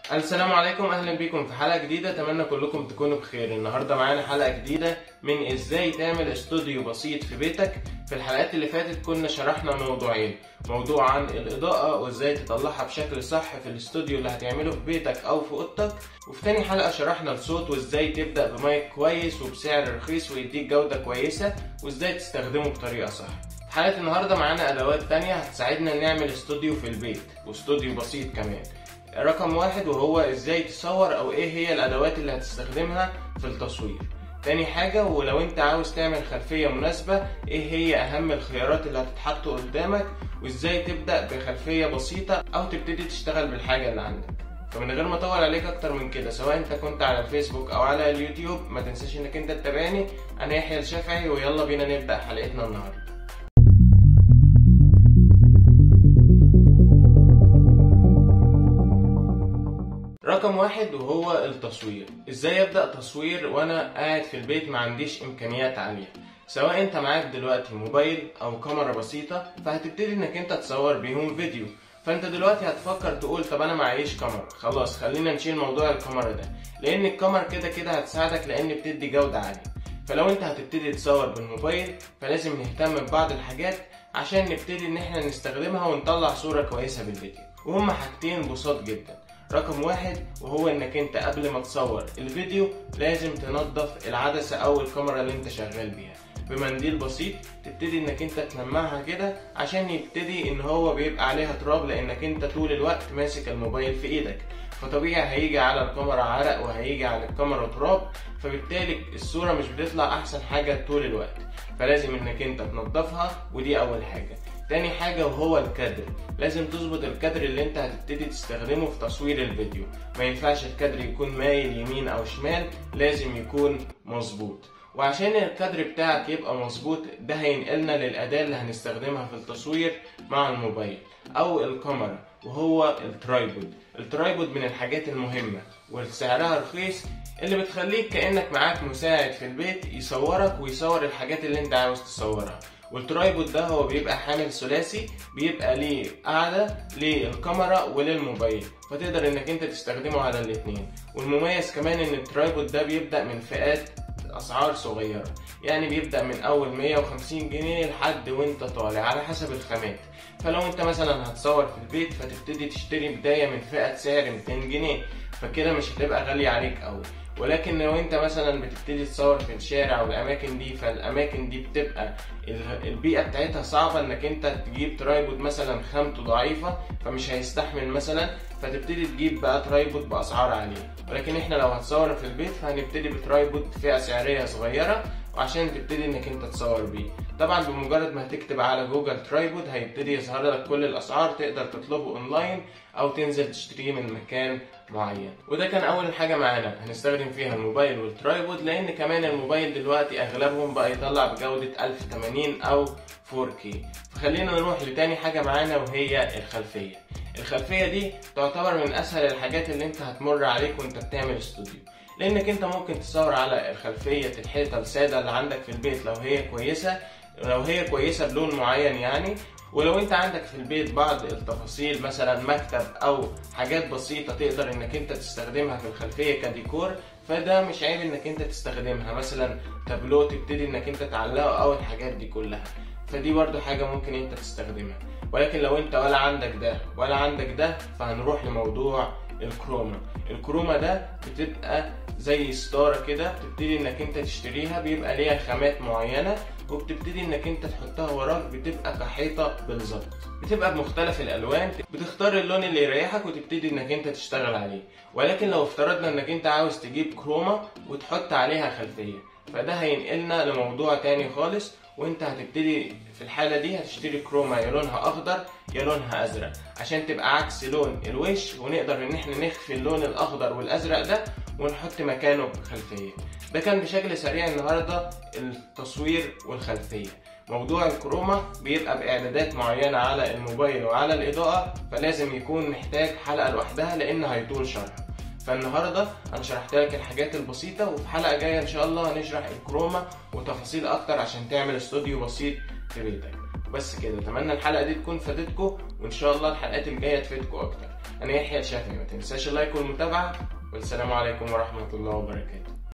السلام عليكم اهلا بيكم في حلقه جديده اتمنى كلكم تكونوا بخير النهارده معانا حلقه جديده من ازاي تعمل استوديو بسيط في بيتك في الحلقات اللي فاتت كنا شرحنا موضوعين موضوع عن الاضاءه وازاي تطلعها بشكل صح في الاستوديو اللي هتعمله في بيتك او في اوضتك وفي تاني حلقه شرحنا الصوت وازاي تبدا بمايك كويس وبسعر رخيص ويديك جوده كويسه وازاي تستخدمه بطريقه صح في حلقه النهارده معانا ادوات تانية هتساعدنا نعمل استوديو في البيت واستوديو بسيط كمان رقم واحد وهو ازاي تصور او ايه هي الادوات اللي هتستخدمها في التصوير تاني حاجة ولو انت عاوز تعمل خلفية مناسبة ايه هي اهم الخيارات اللي هتتحط قدامك وازاي تبدأ بخلفية بسيطة او تبتدي تشتغل بالحاجة اللي عندك فمن غير ما اطول عليك اكتر من كده سواء انت كنت على الفيسبوك او على اليوتيوب ما تنساش انك انت تتابعني انا يحيى الشافعي ويلا بينا نبدأ حلقتنا النهارده رقم واحد وهو التصوير ازاي ابدا تصوير وانا قاعد في البيت ما عنديش امكانيات عاليه سواء انت معاك دلوقتي موبايل او كاميرا بسيطه فهتبتدي انك انت تصور بيهم فيديو فانت دلوقتي هتفكر تقول طب انا معيش كاميرا خلاص خلينا نشيل موضوع الكاميرا ده لان الكاميرا كده كده هتساعدك لان بتدي جوده عاليه فلو انت هتبتدي تصور بالموبايل فلازم نهتم ببعض الحاجات عشان نبتدي ان احنا نستخدمها ونطلع صوره كويسه بالفيديو وهما حاجتين بساط جدا رقم واحد وهو انك انت قبل ما تصور الفيديو لازم تنظف العدسة او الكاميرا اللي انت شغال بيها بمنديل بسيط تبتدي انك انت تلمعها كده عشان يبتدي ان هو بيبقى عليها تراب لانك انت طول الوقت ماسك الموبايل في ايدك فطبيعي هيجي على الكاميرا عرق وهيجي على الكاميرا تراب فبالتالي الصورة مش بتطلع احسن حاجة طول الوقت فلازم انك انت تنظفها ودي اول حاجة تاني حاجة وهو الكادر لازم تظبط الكادر اللي انت هتبتدي تستخدمه في تصوير الفيديو ما ينفعش الكادر يكون مايل يمين او شمال لازم يكون مظبوط وعشان الكادر بتاعك يبقى مظبوط ده هينقلنا للأداة اللي هنستخدمها في التصوير مع الموبايل أو الكاميرا وهو الترايبود الترايبود من الحاجات المهمة وسعرها رخيص اللي بتخليك كأنك معاك مساعد في البيت يصورك ويصور الحاجات اللي انت عاوز تصورها والترايبود ده هو بيبقى حامل ثلاثي بيبقى ليه قاعدة للكاميرا وللموبايل فتقدر انك انت تستخدمه على الاتنين والمميز كمان ان الترايبود ده بيبدأ من فئات اسعار صغيرة يعني بيبدأ من اول 150 جنيه لحد وانت طالع على حسب الخامات فلو انت مثلا هتصور في البيت فتبتدي تشتري بداية من فئة سعر 200 جنيه فكده مش هتبقى غالية عليك قوي ولكن لو انت مثلا بتبتدي تصور في الشارع والاماكن دي فالاماكن دي بتبقى البيئه بتاعتها صعبه انك انت تجيب ترايبود مثلا خامته ضعيفه فمش هيستحمل مثلا فتبتدي تجيب بقى ترايبود باسعار عاليه ولكن احنا لو هتصور في البيت فهنبتدي بترايبود فئه سعريه صغيره وعشان تبتدي انك انت تصور بيه طبعا بمجرد ما هتكتب على جوجل ترايبود هيبتدي يظهر لك كل الاسعار تقدر تطلبه اونلاين او تنزل تشتريه من مكان معين وده كان اول حاجه معانا هنستخدم فيها الموبايل والترايبود لان كمان الموبايل دلوقتي اغلبهم بقى يطلع بجوده 1080 او 4K فخلينا نروح لتاني حاجه معانا وهي الخلفيه الخلفيه دي تعتبر من اسهل الحاجات اللي انت هتمر عليك وانت بتعمل استوديو لانك انت ممكن تصور على الخلفيه الحيطه الساده اللي عندك في البيت لو هي كويسه لو هي كويسه بلون معين يعني ولو انت عندك في البيت بعض التفاصيل مثلا مكتب او حاجات بسيطه تقدر انك انت تستخدمها في الخلفيه كديكور فده مش عيب انك انت تستخدمها مثلا تابلو تبتدي انك انت تعلقه او الحاجات دي كلها فدي برضو حاجة ممكن انت تستخدمها ولكن لو انت ولا عندك ده ولا عندك ده فهنروح لموضوع الكروما الكروما ده بتبقى زي ستارة كده بتبتدي انك انت تشتريها بيبقى ليها خامات معينة وبتبتدي انك انت تحطها وراك بتبقى كحيطة بالظبط بتبقى بمختلف الالوان بتختار اللون اللي يريحك وتبتدي انك انت تشتغل عليه ولكن لو افترضنا انك انت عاوز تجيب كروما وتحط عليها خلفية فده هينقلنا لموضوع تاني خالص وانت هتبتدي في الحالة دي هتشتري كروما يا لونها اخضر يا لونها ازرق عشان تبقى عكس لون الوش ونقدر ان احنا نخفي اللون الاخضر والازرق ده ونحط مكانه خلفية ده كان بشكل سريع النهاردة التصوير والخلفية موضوع الكروما بيبقى بإعدادات معينة على الموبايل وعلى الإضاءة فلازم يكون محتاج حلقة لوحدها لأن هيطول شرحه فالنهارده انا شرحت لك الحاجات البسيطه وفي حلقه جايه ان شاء الله هنشرح الكروما وتفاصيل اكتر عشان تعمل استوديو بسيط في بيتك بس كده اتمنى الحلقه دي تكون فادتكم وان شاء الله الحلقات الجايه تفيدكم اكتر انا يحيى الشافعي ما تنساش اللايك والمتابعه والسلام عليكم ورحمه الله وبركاته